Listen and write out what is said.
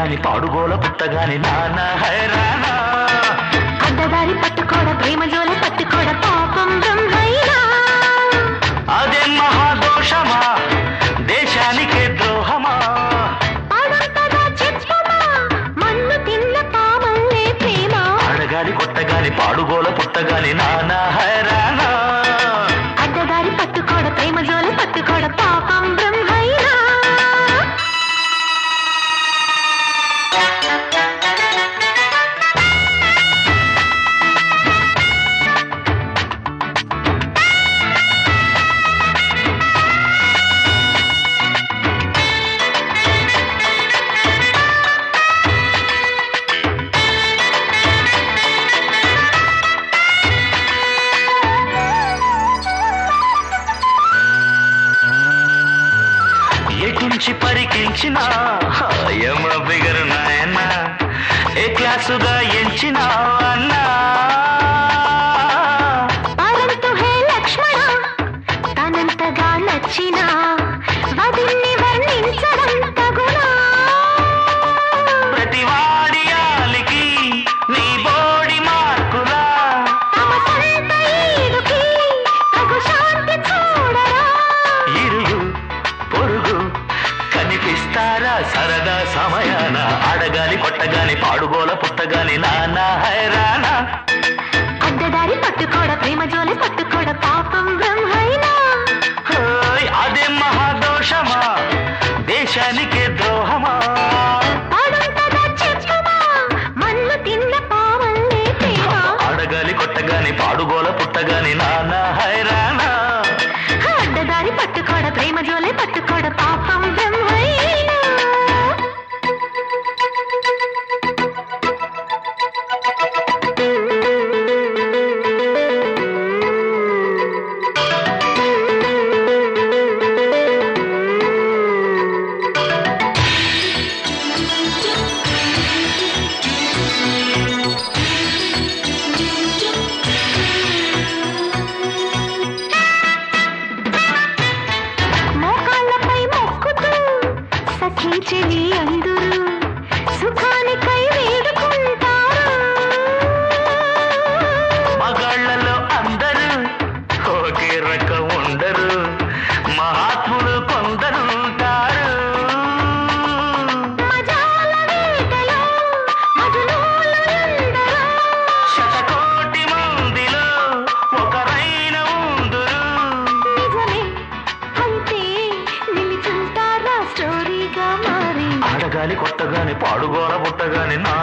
కొట్టగాని పాడుగోల పుట్టగాని నాన్న హైరానా అడ్డదారి పట్టుకోడ ప్రేమ జోలి పట్టుకోడ పాపం బ్రహ్మైనా అదే మహాదోషమా దేశానికే ద్రోహమా పడంతగా చెప్పమా మన్ను తిన్న పామల్లే ప్రేమ అడగాలి కొట్టగాని పాడుగోల పుట్టగాని నాన్న హైరానా అడ్డదారి పట్టుకోడ ప్రేమ జోలి పట్టుకోడ పాపం బ్రహ్మైనా ఎటుంచి పరికించిన యమ బిగరు నాయన ఏ క్లాసుగా ఎంచిన అన్నా పరంతు హే లక్ష్మణ తనంతగా నచ్చిన వదిన్ని వర్ణించడం తగునా ప్రతి వాడియాలికి నీ బోడి మార్కులా తమ సొంత ఈడుకి తగు శాంతి చూడరా ఇరుగు పొరుగు కనిపిస్తారా సరదా సమయాన అడగాలి కొట్టగాని పాడుగోల పుట్టగాని నాన్న హైరానా అడ్డదారి పట్టుకోడ ప్రేమ జోలి పట్టుకోడ పాపం బ్రహ్మైనా హోయ్, అదే మహాదోషమా దేశానికే ద్రోహమా పడంతగా చెప్పమా మన్ను తిన్న పావల్లే ప్రేమ అడగాలి కొట్టగాని పాడుగోల పుట్టగాని నాన్న హైరానా అడ్డదారి పట్టుకోడ ప్రేమ జోలి పట్టుకోడ పాపం బ్రహ్మైనా మోకాళ్ళపై మొక్కుతూ సఖించెలి అందరూ సుఖానికై వేడుకుంటారు మగాళ్ళలో అందరూ ఒకే రకం ఉండరు మహాత్ములు కొందరుంటారు మజాల వేటలో మజునూలు ఎందరో శతకోటి మందిలో ఒకరైన ఉందురు నిజమే అయితే నిలిచుంటారా స్టోరీగా మారి అడగాలి కొట్టగాని పాడుగోల పుట్టగాని నా